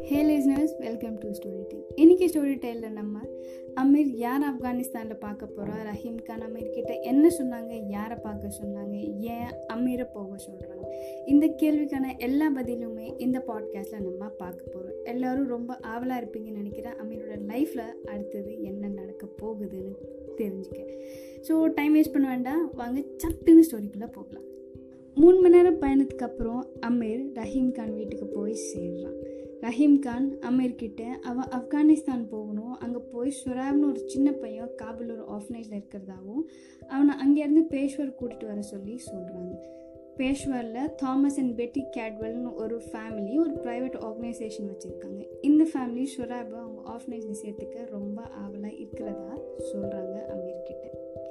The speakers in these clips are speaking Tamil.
hey listeners welcome to story tell இன்றைக்கி ஸ்டோரி டெல்லில் நம்ம அமீர் யார் ஆப்கானிஸ்தானில் பார்க்க போகிறோம் ரஹீம் கான் அமீர் கிட்ட என்ன சொன்னாங்க யாரை பார்க்க சொன்னாங்க ஏன் அமீரை போக சொல்கிறாங்க இந்த கேள்விக்கான எல்லா பதிலுமே இந்த பாட்காஸ்ட்டில் நம்ம பார்க்க போகிறோம் எல்லோரும் ரொம்ப ஆவலாக இருப்பீங்கன்னு நினைக்கிறேன் அமீரோட லைஃப்பில் அடுத்தது என்ன நடக்க போகுதுன்னு தெரிஞ்சுக்க ஸோ டைம் வேஸ்ட் பண்ண வேண்டாம் வாங்க சட்டுன்னு ஸ்டோரிக்குள்ளே போகலாம் மூணு மணி நேரம் பயணத்துக்கு அப்புறம் அமீர் ரஹீம் கான் வீட்டுக்கு போய் சேர்றான் ரஹீம் கான் அமீர்கிட்ட அவன் ஆப்கானிஸ்தான் போகணும் அங்கே போய் சுராப்னு ஒரு சின்ன பையன் காபூல் ஒரு ஆஃப்னேஜில் இருக்கிறதாவும் அவனை அங்கேருந்து பேஷ்வர் கூட்டிகிட்டு வர சொல்லி சொல்கிறாங்க பேஷ்வரில் தாமஸ் அண்ட் பெட்டி கேட்வெல்னு ஒரு ஃபேமிலி ஒரு ப்ரைவேட் ஆர்கனைசேஷன் வச்சுருக்காங்க இந்த ஃபேமிலி ஷுராபை அவங்க ஆஃப்னேஜில் சேர்த்துக்க ரொம்ப ஆவலாக இருக்கிறதா சொல்கிறாங்க அமீர்கிட்ட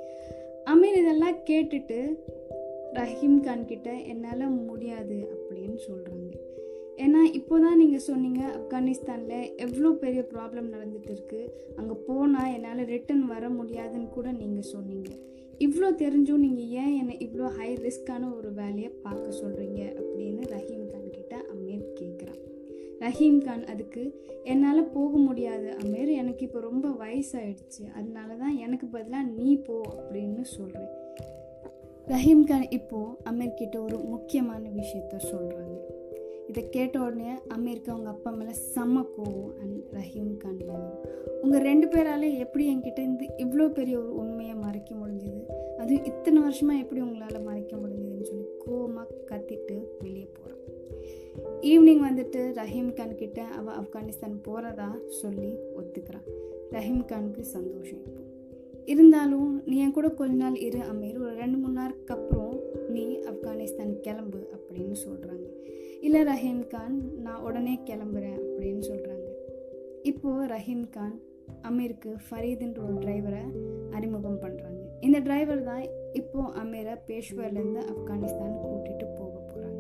அமீர் இதெல்லாம் கேட்டுட்டு ரஹீம் கான் கிட்ட என்னால் முடியாது அப்படின்னு சொல்கிறாங்க ஏன்னா இப்போ தான் நீங்கள் சொன்னீங்க ஆப்கானிஸ்தானில் எவ்வளோ பெரிய ப்ராப்ளம் நடந்துட்டு இருக்கு அங்கே போனால் என்னால் ரிட்டன் வர முடியாதுன்னு கூட நீங்கள் சொன்னீங்க இவ்வளோ தெரிஞ்சும் நீங்கள் ஏன் என்னை இவ்வளோ ஹை ரிஸ்க்கான ஒரு வேலையை பார்க்க சொல்கிறீங்க அப்படின்னு ரஹீம் கான் கிட்ட அமீர் கேட்குறான் ரஹீம் கான் அதுக்கு என்னால் போக முடியாது அமீர் எனக்கு இப்போ ரொம்ப வயசாயிடுச்சு அதனால தான் எனக்கு பதிலாக நீ போ அப்படின்னு சொல்கிறேன் ரஹீம் கான் இப்போது அமீர் கிட்ட ஒரு முக்கியமான விஷயத்த சொல்கிறாங்க இதை கேட்ட உடனே அமீருக்கு அவங்க அப்பா மேலே செம்ம கோவம் அண்ட் ரஹீம் கான் வேணும் உங்கள் ரெண்டு பேரால எப்படி என்கிட்ட இருந்து இவ்வளோ பெரிய ஒரு உண்மையை மறைக்க முடிஞ்சது அது இத்தனை வருஷமாக எப்படி உங்களால் மறைக்க முடிஞ்சதுன்னு சொல்லி கோவமாக கத்திட்டு வெளியே போகிறான் ஈவினிங் வந்துட்டு ரஹீம் கான் கிட்ட அவள் ஆப்கானிஸ்தான் போகிறதா சொல்லி ஒத்துக்கிறான் ரஹீம் கானுக்கு சந்தோஷம் இப்போ இருந்தாலும் நீ என் கூட கொஞ்ச நாள் இரு அமீர் ஒரு ரெண்டு மூணு நாளுக்கு அப்புறம் நீ ஆப்கானிஸ்தான் கிளம்பு அப்படின்னு சொல்கிறாங்க இல்லை ரஹீம் கான் நான் உடனே கிளம்புறேன் அப்படின்னு சொல்கிறாங்க இப்போது ரஹீம் கான் அமீருக்கு ஃபரீதுன்ற ஒரு டிரைவரை அறிமுகம் பண்ணுறாங்க இந்த டிரைவர் தான் இப்போது அமீரை பேஷ்வர்லேருந்து ஆப்கானிஸ்தான் கூட்டிகிட்டு போக போகிறாங்க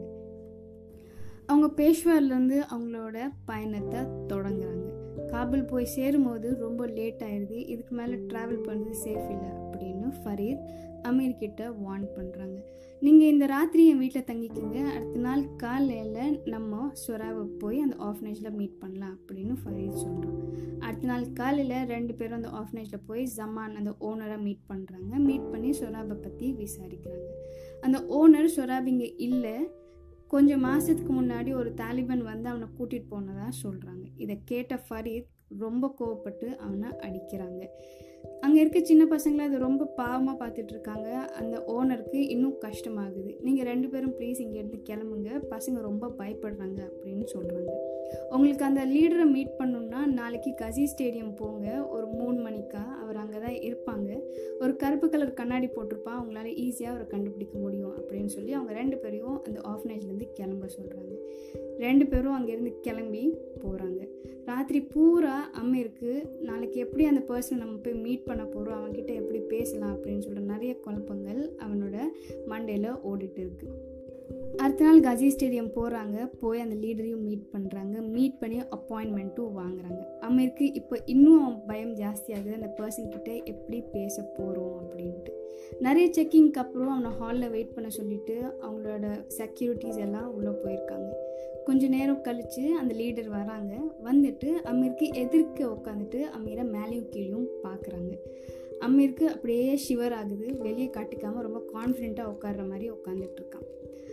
அவங்க பேஷ்வர்லேருந்து அவங்களோட பயணத்தை தொடங்குறாங்க காபுல் போய் சேரும்போது ரொம்ப லேட் ஆயிடுது இதுக்கு மேலே ட்ராவல் பண்ணுறது சேஃப் இல்லை அப்படின்னு ஃபரீத் அமீர்கிட்ட வார்ன் பண்ணுறாங்க நீங்கள் இந்த ராத்திரி என் வீட்டில் தங்கிக்கிங்க அடுத்த நாள் காலையில் நம்ம சொராவை போய் அந்த ஆஃப்னேஜில் மீட் பண்ணலாம் அப்படின்னு ஃபரீத் சொல்கிறோம் அடுத்த நாள் காலையில் ரெண்டு பேரும் அந்த ஆஃப்னேஜில் போய் ஜமான் அந்த ஓனரை மீட் பண்ணுறாங்க மீட் பண்ணி சொராபை பற்றி விசாரிக்கிறாங்க அந்த ஓனர் சொராப் இங்கே இல்லை கொஞ்சம் மாதத்துக்கு முன்னாடி ஒரு தாலிபன் வந்து அவனை கூட்டிகிட்டு போனதாக சொல்கிறாங்க இதை கேட்ட ஃபரீத் ரொம்ப கோவப்பட்டு அவனை அடிக்கிறாங்க அங்கே இருக்க சின்ன பசங்களை அது ரொம்ப பாவமாக பார்த்துட்டு இருக்காங்க அந்த ஓனருக்கு இன்னும் கஷ்டமாகுது நீங்கள் ரெண்டு பேரும் ப்ளீஸ் இங்கேருந்து கிளம்புங்க பசங்க ரொம்ப பயப்படுறாங்க அப்படின்னு சொல்கிறாங்க உங்களுக்கு அந்த லீடரை மீட் பண்ணணுன்னா நாளைக்கு கசி ஸ்டேடியம் போங்க ஒரு மூணு மணிக்கா அவர் அங்கே தான் இருப்பாங்க ஒரு கருப்பு கலர் கண்ணாடி போட்டிருப்பா அவங்களால ஈஸியாக அவரை கண்டுபிடிக்க முடியும் அப்படின்னு சொல்லி அவங்க ரெண்டு பேரையும் அந்த ஆஃப்னேஜ்லேருந்து கிளம்ப சொல்கிறாங்க ரெண்டு பேரும் அங்கேருந்து கிளம்பி போகிறாங்க ராத்திரி பூரா அம்மிருக்கு நாளைக்கு எப்படி அந்த பர்சனை நம்ம போய் மீட் பண்ண போகிறோம் அவன்கிட்ட எப்படி பேசலாம் அப்படின்னு சொல்கிற நிறைய குழப்பங்கள் அவனோட மண்டையில் ஓடிட்டு இருக்கு அடுத்த நாள் கஜி ஸ்டேடியம் போகிறாங்க போய் அந்த லீடரையும் மீட் பண்ணுறாங்க மீட் பண்ணி அப்பாயின்மெண்ட்டும் வாங்குறாங்க அமீருக்கு இப்போ இன்னும் பயம் ஜாஸ்தியாகுது அந்த பர்சன் கிட்ட எப்படி பேச போகிறோம் அப்படின்ட்டு நிறைய செக்கிங்க்கு அப்புறம் அவனை ஹாலில் வெயிட் பண்ண சொல்லிட்டு அவங்களோட செக்யூரிட்டிஸ் எல்லாம் உள்ளே போயிருக்காங்க கொஞ்ச நேரம் கழித்து அந்த லீடர் வராங்க வந்துட்டு அமீருக்கு எதிர்க்க உட்காந்துட்டு அமீரை மேலேயும் கீழேயும் பார்க்குறாங்க அமீருக்கு அப்படியே ஷிவர் ஆகுது வெளியே காட்டிக்காமல் ரொம்ப கான்ஃபிடெண்ட்டாக உட்கார்ற மாதிரி உட்காந்துட்டு இருக்கான்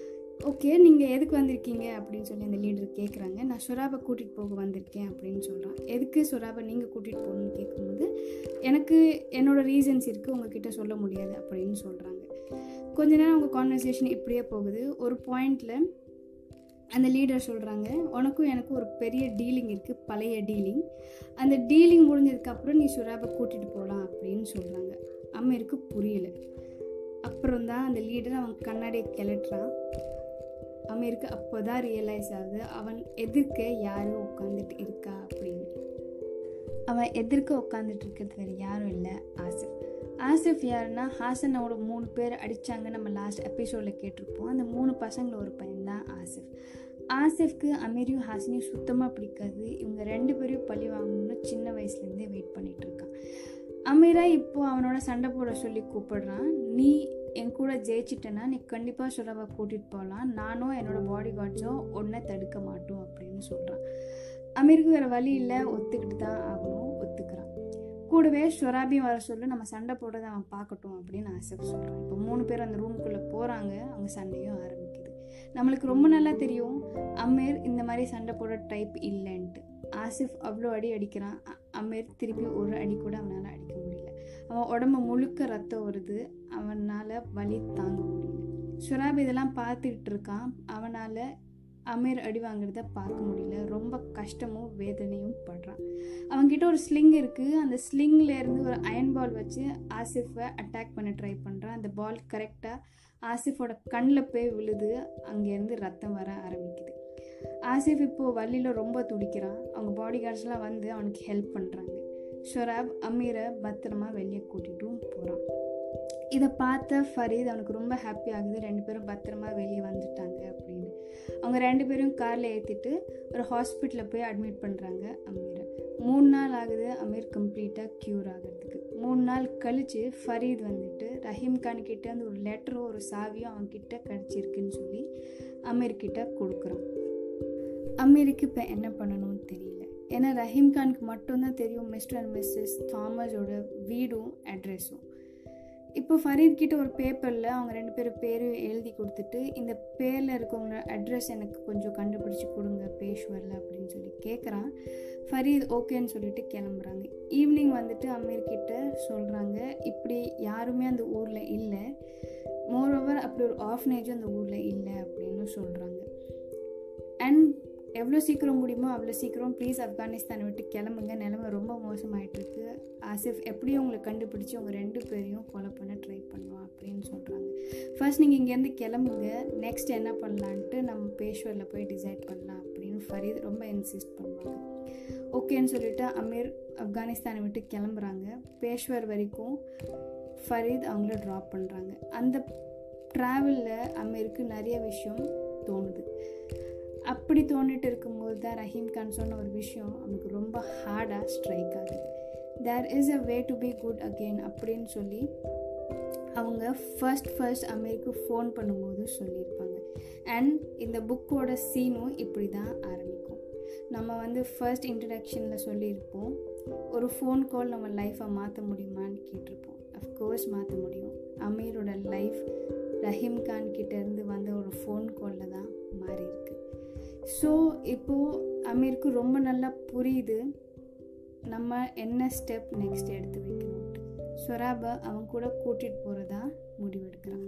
ஓகே நீங்கள் எதுக்கு வந்திருக்கீங்க அப்படின்னு சொல்லி அந்த லீடர் கேட்குறாங்க நான் சுராபை கூட்டிகிட்டு போக வந்திருக்கேன் அப்படின்னு சொல்கிறான் எதுக்கு சுராபை நீங்கள் கூட்டிகிட்டு போகணும்னு கேட்கும்போது எனக்கு என்னோடய ரீசன்ஸ் இருக்குது உங்ககிட்ட சொல்ல முடியாது அப்படின்னு சொல்கிறாங்க கொஞ்ச நேரம் உங்கள் கான்வர்சேஷன் இப்படியே போகுது ஒரு பாயிண்டில் அந்த லீடர் சொல்கிறாங்க உனக்கும் எனக்கும் ஒரு பெரிய டீலிங் இருக்குது பழைய டீலிங் அந்த டீலிங் முடிஞ்சதுக்கப்புறம் நீ சுராபை கூட்டிகிட்டு போகலாம் அப்படின்னு சொல்கிறாங்க அம்மருக்கு புரியல அப்புறம் தான் அந்த லீடர் அவன் கண்ணாடியை கிளட்டுறான் அமீருக்கு அப்போ தான் ரியலைஸ் ஆகுது அவன் எதிர்க்க யாரும் உட்காந்துட்டு இருக்கா அப்படின்னு அவன் எதிர்க்க உட்காந்துட்டு இருக்கிறது வேறு யாரும் இல்லை ஆசிஃப் ஆசிஃப் யாருன்னா ஹாசனோட மூணு பேர் அடித்தாங்க நம்ம லாஸ்ட் எபிசோடில் கேட்டிருப்போம் அந்த மூணு பசங்களில் ஒரு பையன் தான் ஆசிஃப் ஆசிஃப்க்கு அமீரியும் ஹாசினியும் சுத்தமாக பிடிக்காது இவங்க ரெண்டு பேரையும் பழி வாங்கணும்னு சின்ன வயசுலேருந்தே வெயிட் பண்ணிகிட்டு இருக்கான் அமீரா இப்போது அவனோட சண்டை போட சொல்லி கூப்பிடுறான் நீ என் கூட ஜெயிச்சிட்டேன்னா நீ கண்டிப்பாக சுரவை கூட்டிகிட்டு போகலாம் நானும் என்னோடய பாடி கார்ட்ஸும் ஒன்றை தடுக்க மாட்டோம் அப்படின்னு சொல்கிறான் அமீருக்கு வேறு வழி இல்லை ஒத்துக்கிட்டு தான் ஆகணும் ஒத்துக்கிறான் கூடவே ஷொராபியும் வர சொல்லி நம்ம சண்டை போடுறதை அவன் பார்க்கட்டும் அப்படின்னு ஆசிஃப் சொல்கிறான் இப்போ மூணு பேர் அந்த ரூமுக்குள்ளே போகிறாங்க அவங்க சண்டையும் ஆரம்பிக்குது நம்மளுக்கு ரொம்ப நல்லா தெரியும் அமீர் இந்த மாதிரி சண்டை போடுற டைப் இல்லைன்ட்டு ஆசிஃப் அவ்வளோ அடி அடிக்கிறான் அமீர் திருப்பி ஒரு அடி கூட அவனால் அடிக்க முடியல அவன் உடம்பு முழுக்க ரத்தம் வருது அவனால் வலி தாங்க முடியல ஷுராப் இதெல்லாம் பார்த்துக்கிட்டு இருக்கான் அவனால் அமீர் அடி வாங்குறத பார்க்க முடியல ரொம்ப கஷ்டமும் வேதனையும் படுறான் அவன்கிட்ட ஒரு ஸ்லிங் இருக்குது அந்த ஸ்லிங்லேருந்து ஒரு அயன் பால் வச்சு ஆசிஃபை அட்டாக் பண்ண ட்ரை பண்ணுறான் அந்த பால் கரெக்டாக ஆசிஃபோட கண்ணில் போய் விழுது அங்கேருந்து ரத்தம் வர ஆரம்பிக்குது ஆசிஃப் இப்போது வள்ளியில் ரொம்ப துடிக்கிறான் அவங்க பாடி கார்ட்ஸ்லாம் வந்து அவனுக்கு ஹெல்ப் பண்ணுறாங்க ஷொராப் அமீரை பத்திரமா வெளியே கூட்டிகிட்டும் போகிறான் இதை பார்த்த ஃபரீத் அவனுக்கு ரொம்ப ஹாப்பி ஆகுது ரெண்டு பேரும் பத்திரமா வெளியே வந்துட்டாங்க அப்படின்னு அவங்க ரெண்டு பேரும் காரில் ஏற்றிட்டு ஒரு ஹாஸ்பிட்டலில் போய் அட்மிட் பண்ணுறாங்க அமீரை மூணு நாள் ஆகுது அமீர் கம்ப்ளீட்டாக க்யூர் ஆகிறதுக்கு மூணு நாள் கழித்து ஃபரீத் வந்துட்டு ரஹீம் கான் கிட்டே வந்து ஒரு லெட்டரும் ஒரு சாவியும் அவன்கிட்ட கிடச்சிருக்குன்னு சொல்லி அமீர்கிட்ட கொடுக்குறான் அமீருக்கு இப்போ என்ன பண்ணணும்னு தெரியல ஏன்னா ரஹீம் கானுக்கு மட்டும்தான் தெரியும் மிஸ்டர் அண்ட் மிஸ்ஸஸ் தாமஸோட வீடும் அட்ரெஸும் இப்போ ஃபரீத் கிட்ட ஒரு பேப்பரில் அவங்க ரெண்டு பேரும் பேரும் எழுதி கொடுத்துட்டு இந்த பேரில் இருக்கவங்களோட அட்ரஸ் எனக்கு கொஞ்சம் கண்டுபிடிச்சி கொடுங்க பேஷ்வரில் அப்படின்னு சொல்லி கேட்குறான் ஃபரீத் ஓகேன்னு சொல்லிட்டு கிளம்புறாங்க ஈவினிங் வந்துட்டு அமீர்கிட்ட சொல்கிறாங்க இப்படி யாருமே அந்த ஊரில் இல்லை மோரோவர் அப்படி ஒரு ஆஃப்னேஜும் அந்த ஊரில் இல்லை அப்படின்னு சொல்கிறாங்க அண்ட் எவ்வளோ சீக்கிரம் முடியுமோ அவ்வளோ சீக்கிரம் ப்ளீஸ் ஆப்கானிஸ்தானை விட்டு கிளம்புங்க நிலமை ரொம்ப மோசமாயிட்டிருக்கு ஆசிஃப் எப்படியும் உங்களை கண்டுபிடிச்சி உங்கள் ரெண்டு பேரையும் கொலை பண்ண ட்ரை பண்ணுவோம் அப்படின்னு சொல்கிறாங்க ஃபர்ஸ்ட் நீங்கள் இங்கேருந்து கிளம்புங்க நெக்ஸ்ட் என்ன பண்ணலான்ட்டு நம்ம பேஷ்வரில் போய் டிசைட் பண்ணலாம் அப்படின்னு ஃபரீத் ரொம்ப இன்சிஸ்ட் பண்ணுவாங்க ஓகேன்னு சொல்லிட்டு அமீர் ஆப்கானிஸ்தானை விட்டு கிளம்புறாங்க பேஷ்வர் வரைக்கும் ஃபரீத் அவங்கள ட்ராப் பண்ணுறாங்க அந்த ட்ராவலில் அமீருக்கு நிறைய விஷயம் தோணுது அப்படி தோணிட்டு இருக்கும்போது தான் ரஹீம் கான் சொன்ன ஒரு விஷயம் அவனுக்கு ரொம்ப ஹார்டாக ஸ்ட்ரைக் ஆகுது there is a way to be good again அப்படின்னு சொல்லி அவங்க ஃபர்ஸ்ட் ஃபர்ஸ்ட் அமீருக்கு ஃபோன் பண்ணும்போது சொல்லியிருப்பாங்க அண்ட் இந்த புக்கோட சீனும் இப்படி தான் ஆரம்பிக்கும் நம்ம வந்து ஃபர்ஸ்ட் இன்ட்ரடக்ஷனில் சொல்லியிருப்போம் ஒரு ஃபோன் கால் நம்ம லைஃப்பை மாற்ற முடியுமான்னு கேட்டிருப்போம் அஃப்கோர்ஸ் மாற்ற முடியும் அமீரோட லைஃப் ரஹீம் கான் கிட்டேருந்து வந்த ஒரு ஃபோன் காலில் தான் மாறி இருக்கு ஸோ இப்போது அமீருக்கு ரொம்ப நல்லா புரியுது நம்ம என்ன ஸ்டெப் நெக்ஸ்ட் எடுத்து வைக்கணும்ட்டு சொராபை அவன் கூட கூட்டிகிட்டு போகிறதா முடிவெடுக்கிறான்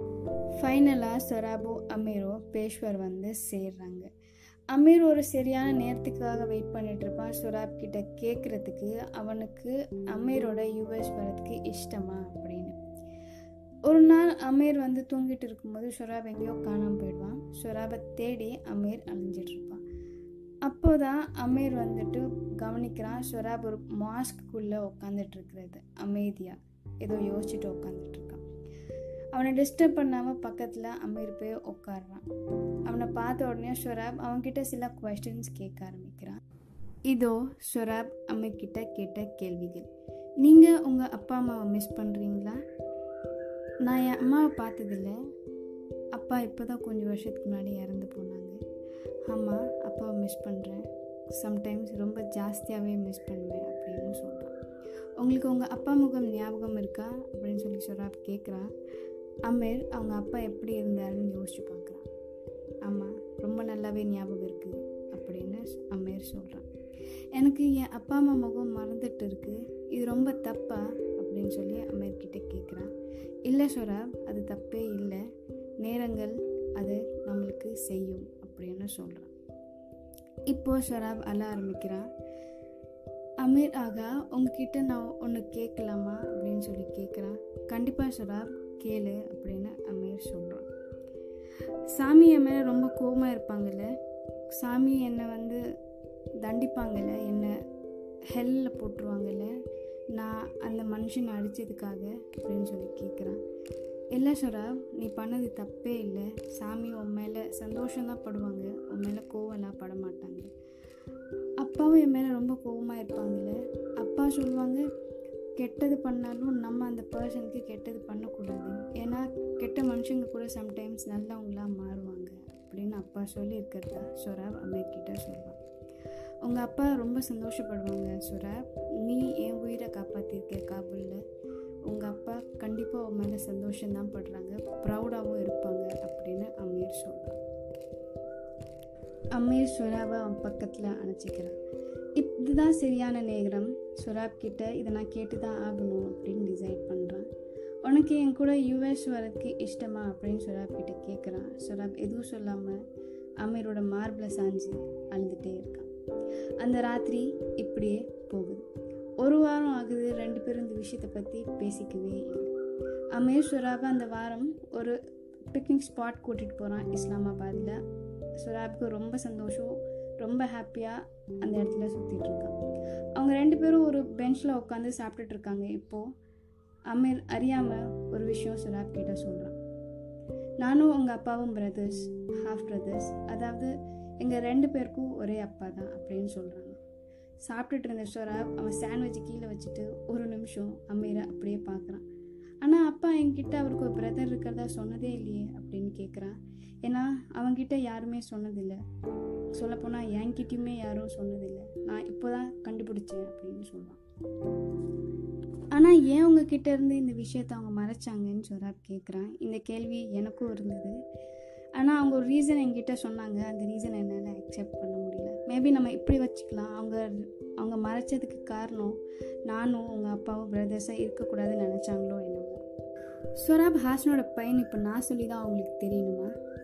ஃபைனலாக சொராபோ அமீரோ பேஷ்வர் வந்து சேர்றாங்க அமீர் ஒரு சரியான நேரத்துக்காக வெயிட் பண்ணிட்டு இருப்பான் சுராப் கிட்ட கேட்குறதுக்கு அவனுக்கு அமீரோட யூஎஸ் வரதுக்கு இஷ்டமா அப்படின்னு ஒரு நாள் அமீர் வந்து தூங்கிட்டு இருக்கும்போது ஷொராப் எங்கேயோ காணாமல் போயிடுவான் ஷொராபை தேடி அமீர் அழிஞ்சிட்டு இருப்பான் அப்போதான் அமீர் வந்துட்டு கவனிக்கிறான் ஷொராப் ஒரு மாஸ்க்குள்ளே உட்காந்துட்டு இருக்கிறது அமைதியாக ஏதோ யோசிச்சுட்டு உட்காந்துட்டு இருக்கான் அவனை டிஸ்டர்ப் பண்ணாமல் பக்கத்தில் அமீர் போய் உட்காடுறான் அவனை பார்த்த உடனே ஷொராப் அவன்கிட்ட சில கொஸ்டின்ஸ் கேட்க ஆரம்பிக்கிறான் இதோ ஷொராப் அமீர்கிட்ட கேட்ட கேள்விகள் நீங்கள் உங்கள் அப்பா அம்மாவை மிஸ் பண்ணுறீங்களா நான் என் அம்மாவை பார்த்ததில்ல அப்பா இப்போ தான் கொஞ்சம் வருஷத்துக்கு முன்னாடி இறந்து போனாங்க ஆமாம் அப்பாவை மிஸ் பண்ணுறேன் சம்டைம்ஸ் ரொம்ப ஜாஸ்தியாகவே மிஸ் பண்ணுவேன் அப்படின்னு சொல்கிறான் உங்களுக்கு உங்கள் அப்பா முகம் ஞாபகம் இருக்கா அப்படின்னு சொல்லி சொல்கிறாப் கேட்குறான் அமீர் அவங்க அப்பா எப்படி இருந்தாருன்னு யோசிச்சு பார்க்குறான் ஆமாம் ரொம்ப நல்லாவே ஞாபகம் இருக்குது அப்படின்னு அமீர் சொல்கிறான் எனக்கு என் அப்பா அம்மா முகம் மறந்துட்டு இருக்குது இது ரொம்ப தப்பா அப்படின்னு சொல்லி அமீர்கிட்ட கேட்குறான் இல்லை சொராப் அது தப்பே இல்லை நேரங்கள் அது நம்மளுக்கு செய்யும் அப்படின்னு சொல்கிறான் இப்போ ஷராப் அழ ஆரம்பிக்கிறான் அமீர் ஆகா உங்ககிட்ட நான் ஒன்று கேட்கலாமா அப்படின்னு சொல்லி கேட்குறான் கண்டிப்பாக ஷராப் கேளு அப்படின்னு அமீர் சொல்கிறான் சாமி என் மேலே ரொம்ப கோபமாக இருப்பாங்கல்ல சாமி என்னை வந்து தண்டிப்பாங்கல்ல என்னை ஹெல்லில் போட்டுருவாங்கல்ல நான் அந்த மனுஷனை அடித்ததுக்காக அப்படின்னு சொல்லி கேட்குறான் இல்லை ஷராப் நீ பண்ணது தப்பே இல்லை சாமி உன் மேலே சந்தோஷம்தான் படுவாங்க உன் மேலே கோவம்லாம் பட மாட்டாங்க அப்பாவும் என் மேலே ரொம்ப கோவமாக இருப்பாங்கல்ல அப்பா சொல்லுவாங்க கெட்டது பண்ணாலும் நம்ம அந்த பர்சனுக்கு கெட்டது பண்ணக்கூடாது ஏன்னா கெட்ட மனுஷங்க கூட சம்டைம்ஸ் நல்லவங்களாக மாறுவாங்க அப்படின்னு அப்பா சொல்லி இருக்கிறதா சொராப் அமீர்கிட்ட சொல்லுவான் உங்கள் அப்பா ரொம்ப சந்தோஷப்படுவாங்க சுராப் நீ என் உயிரை காப்பாற்றிருக்க காபூலில் உங்கள் அப்பா கண்டிப்பாக உன் மேலே சந்தோஷம்தான் படுறாங்க ப்ரௌடாகவும் இருப்பாங்க அப்படின்னு அமீர் சொல்கிறான் அமீர் சுராவை அவன் பக்கத்தில் அணைச்சிக்கிறான் இதுதான் சரியான நேரம் சுராப் கிட்ட இதை நான் கேட்டு தான் ஆகணும் அப்படின்னு டிசைட் பண்ணுறான் உனக்கு என் கூட யூஎஸ் வரதுக்கு இஷ்டமா அப்படின்னு சுராப் கிட்ட கேட்குறான் சுராப் எதுவும் சொல்லாமல் அமீரோட மார்பில் சாஞ்சு அழுதுகிட்டே இருக்கான் அந்த ராத்திரி இப்படியே போகுது ஒரு வாரம் ஆகுது ரெண்டு பேரும் இந்த விஷயத்தை பற்றி பேசிக்கவே இல்லை அமீர் சுராபை அந்த வாரம் ஒரு பிக்னிக் ஸ்பாட் கூட்டிகிட்டு போகிறான் இஸ்லாமாபாத்தில் சுராப்க்கு ரொம்ப சந்தோஷம் ரொம்ப ஹாப்பியாக அந்த இடத்துல சுற்றிட்டு இருக்கான் அவங்க ரெண்டு பேரும் ஒரு பெஞ்சில் உட்காந்து சாப்பிட்டுட்டு இருக்காங்க இப்போது அமீர் அறியாமல் ஒரு விஷயம் சுராப் கிட்ட சொல்கிறான் நானும் உங்கள் அப்பாவும் பிரதர்ஸ் ஹாஃப் பிரதர்ஸ் அதாவது எங்கள் ரெண்டு பேருக்கும் ஒரே அப்பா தான் அப்படின்னு சொல்கிறாங்க சாப்பிட்டுட்டு இருந்த சொராப் அவன் சாண்ட்விட்ச் கீழே வச்சுட்டு ஒரு நிமிஷம் அம்மீரை அப்படியே பார்க்குறான் ஆனால் அப்பா என்கிட்ட அவருக்கு ஒரு பிரதர் இருக்கிறதா சொன்னதே இல்லையே அப்படின்னு கேட்குறான் ஏன்னா அவன்கிட்ட யாருமே சொன்னதில்லை சொல்லப்போனால் என்கிட்டயுமே யாரும் சொன்னதில்லை நான் இப்போ தான் கண்டுபிடிச்சேன் அப்படின்னு சொல்லுவான் ஆனால் ஏன் உங்ககிட்ட இருந்து இந்த விஷயத்த அவங்க மறைச்சாங்கன்னு சொராப் கேட்குறான் இந்த கேள்வி எனக்கும் இருந்தது ஆனால் அவங்க ஒரு ரீசன் என்கிட்ட சொன்னாங்க அந்த ரீசன் என்னால் அக்செப்ட் பண்ண முடியல மேபி நம்ம இப்படி வச்சுக்கலாம் அவங்க அவங்க மறைச்சதுக்கு காரணம் நானும் உங்கள் அப்பாவும் பிரதர்ஸாக இருக்கக்கூடாதுன்னு நினச்சாங்களோ என்னமோ சொராப் ஹாசனோட பையன் இப்போ நான் சொல்லி தான் அவங்களுக்கு தெரியணுமா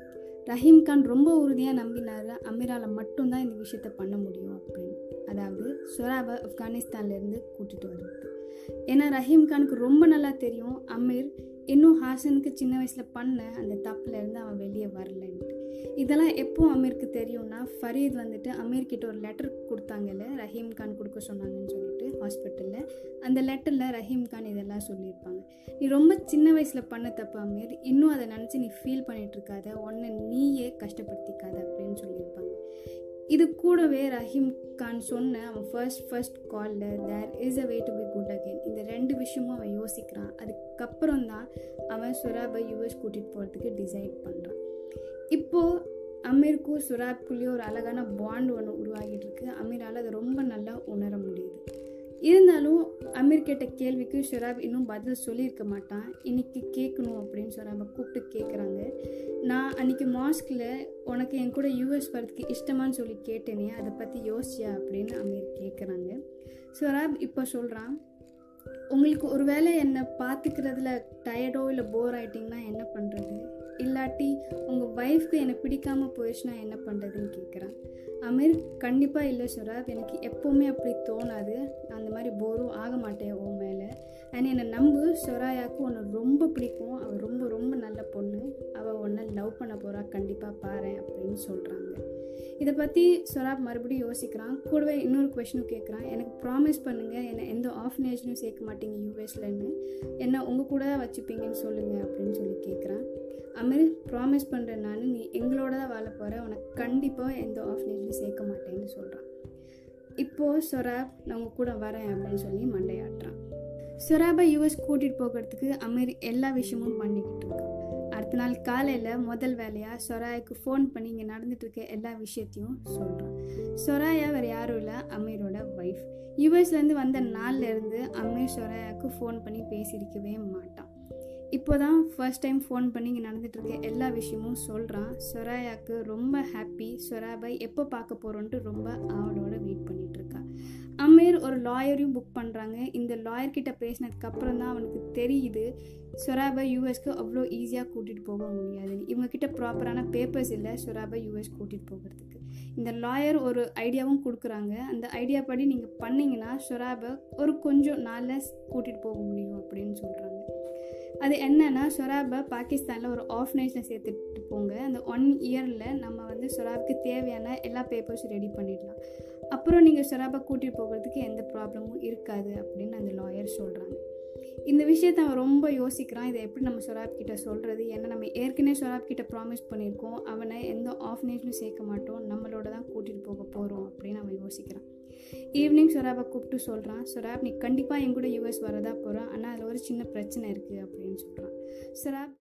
ரஹீம் கான் ரொம்ப உறுதியாக நம்பினார் அமீரால் மட்டும்தான் இந்த விஷயத்த பண்ண முடியும் அப்படின்னு அதாவது சொராபை ஆப்கானிஸ்தான்லேருந்து கூட்டிகிட்டு வருது ஏன்னா ரஹீம் கானுக்கு ரொம்ப நல்லா தெரியும் அமீர் இன்னும் ஹாசனுக்கு சின்ன வயசில் பண்ண அந்த தப்புலேருந்து அவன் வெளியே வரலன்ட்டு இதெல்லாம் எப்போ அமீருக்கு தெரியும்னா ஃபரீத் வந்துட்டு அமீர்கிட்ட ஒரு லெட்டர் கொடுத்தாங்கல்ல ரஹீம் கான் கொடுக்க சொன்னாங்கன்னு சொல்லிட்டு ஹாஸ்பிட்டலில் அந்த லெட்டரில் ரஹீம் கான் இதெல்லாம் சொல்லியிருப்பாங்க நீ ரொம்ப சின்ன வயசில் பண்ண தப்பு அமீர் இன்னும் அதை நினச்சி நீ ஃபீல் பண்ணிகிட்டு இருக்காத ஒன்று நீயே கஷ்டப்படுத்திக்காத அப்படின்னு சொல்லியிருப்பாங்க இது கூடவே ரஹீம் கான் சொன்ன அவன் ஃபர்ஸ்ட் ஃபர்ஸ்ட் காலில் there is a way to be good again இந்த ரெண்டு விஷயமும் அவன் யோசிக்கிறான் அதுக்கப்புறம் தான் அவன் சுராபை யூஎஸ் கூட்டிகிட்டு போகிறதுக்கு டிசைட் பண்ணுறான் இப்போது அமீருக்கும் சுராப்குள்ளேயும் ஒரு அழகான பாண்ட் ஒன்று உருவாகிட்டு இருக்கு அமீரால் அதை ரொம்ப நல்லா உணர முடியுது இருந்தாலும் அமீர் கேட்ட கேள்விக்கு ஷுராப் இன்னும் பதில் சொல்லியிருக்க மாட்டான் இன்னைக்கு கேட்கணும் அப்படின்னு ஷுராபை கூப்பிட்டு கேட்குறாங்க நான் அன்றைக்கி மாஸ்கில் உனக்கு என் கூட யூஎஸ் வரதுக்கு இஷ்டமான்னு சொல்லி கேட்டேனே அதை பற்றி யோசிச்சியா அப்படின்னு அமீர் கேட்குறாங்க ஷுராப் இப்போ சொல்கிறான் உங்களுக்கு ஒரு வேளை என்னை பார்த்துக்கிறதுல டயர்டோ இல்லை போர் ஆகிட்டிங்கன்னா என்ன பண்ணுறது இல்லாட்டி உங்கள் ஒய்ஃப்க்கு என்னை பிடிக்காமல் போயிடுச்சுன்னா என்ன பண்ணுறதுன்னு கேட்குறான் அமீர் கண்டிப்பாக இல்லை சுராப் எனக்கு எப்போவுமே அப்படி தோணாது அந்த மாதிரி போரும் ஆக மாட்டேன் உன் மேலே அண்ட் என்னை நம்பு சொராயாவுக்கு உன்னை ரொம்ப பிடிக்கும் அவள் ரொம்ப ரொம்ப நல்ல பொண்ணு அவள் உன்னை லவ் பண்ண போகிறா கண்டிப்பாக பாரு அப்படின்னு சொல்கிறாங்க இதை பற்றி சொராப் மறுபடியும் யோசிக்கிறான் கூடவே இன்னொரு கொஷனும் கேட்குறான் எனக்கு ப்ராமிஸ் பண்ணுங்கள் என்னை எந்த ஆஃப்னேஜ்லையும் சேர்க்க மாட்டீங்க யூஎஸ்லன்னு என்ன உங்கள் கூட தான் வச்சுப்பீங்கன்னு சொல்லுங்கள் அப்படின்னு சொல்லி கேட்குறான் அமீர் ப்ராமிஸ் பண்ணுறேன் நான் நீ எங்களோட தான் வாழ போகிற உனக்கு கண்டிப்பாக எந்த ஆஃப்னேஜ்லையும் சேர்க்க மாட்டேன்னு சொல்கிறான் இப்போது சொராப் நான் உங்கள் கூட வரேன் அப்படின்னு சொல்லி மண்டையாட்டுறான் சொராபை யூஎஸ் கூட்டிகிட்டு போகிறதுக்கு அமீர் எல்லா விஷயமும் பண்ணிக்கிட்டு இருக்கான் அடுத்த நாள் காலையில் முதல் வேலையாக சொராயாவுக்கு ஃபோன் பண்ணி இங்கே நடந்துட்டு இருக்க எல்லா விஷயத்தையும் சொல்கிறான் சொராயா வேறு யாரும் இல்லை அமீரோட ஒய்ஃப் யூஎஸ்லேருந்து வந்த நாள்லேருந்து அமீர் சொராயாவுக்கு ஃபோன் பண்ணி பேசியிருக்கவே மாட்டான் இப்போ தான் ஃபர்ஸ்ட் டைம் ஃபோன் பண்ணி இங்கே நடந்துட்டு இருக்க எல்லா விஷயமும் சொல்கிறான் சொராயாவுக்கு ரொம்ப ஹாப்பி சொராபை எப்போ பார்க்க போகிறோன்ட்டு ரொம்ப ஆவலோட வெயிட் பண்ணிட்டு இருக்கா அமீர் ஒரு லாயரையும் புக் பண்ணுறாங்க இந்த லாயர்கிட்ட பேசினதுக்கு அப்புறம் தான் அவனுக்கு தெரியுது சொராபை யூஎஸ்க்கு அவ்வளோ ஈஸியாக கூட்டிகிட்டு போக முடியாது இவங்கக்கிட்ட ப்ராப்பரான பேப்பர்ஸ் இல்லை சொராபை யூஎஸ் கூட்டிகிட்டு போகிறதுக்கு இந்த லாயர் ஒரு ஐடியாவும் கொடுக்குறாங்க அந்த ஐடியா படி நீங்கள் பண்ணிங்கன்னா சொராபை ஒரு கொஞ்சம் நாளில் கூட்டிகிட்டு போக முடியும் அப்படின்னு சொல்கிறாங்க அது என்னன்னா சொராபை பாகிஸ்தானில் ஒரு ஆஃப்னேஜில் சேர்த்துட்டு போங்க அந்த ஒன் இயரில் நம்ம வந்து சொராபுக்கு தேவையான எல்லா பேப்பர்ஸும் ரெடி பண்ணிடலாம் அப்புறம் நீங்கள் சொராபை கூட்டிகிட்டு போகிறதுக்கு எந்த ப்ராப்ளமும் இருக்காது அப்படின்னு அந்த லாயர் சொல்கிறாங்க இந்த விஷயத்த அவன் ரொம்ப யோசிக்கிறான் இதை எப்படி நம்ம சொராப் கிட்ட சொல்கிறது ஏன்னா நம்ம ஏற்கனவே சொராப் கிட்ட ப்ராமிஸ் பண்ணியிருக்கோம் அவனை எந்த ஆஃப்னேஜ்லையும் சேர்க்க மாட்டோம் நம்மளோட தான் கூட்டிகிட்டு போக போகிறோம் அப்படின்னு அவன் யோசிக்கிறான் ஈவினிங் சொராபை கூப்பிட்டு சொல்கிறான் சொராப் நீ கண்டிப்பாக என் கூட யூஎஸ் வரதா போகிறான் ஆனால் அதில் ஒரு சின்ன பிரச்சனை இருக்குது அப்படின்னு சொல்கிறான் சொராப்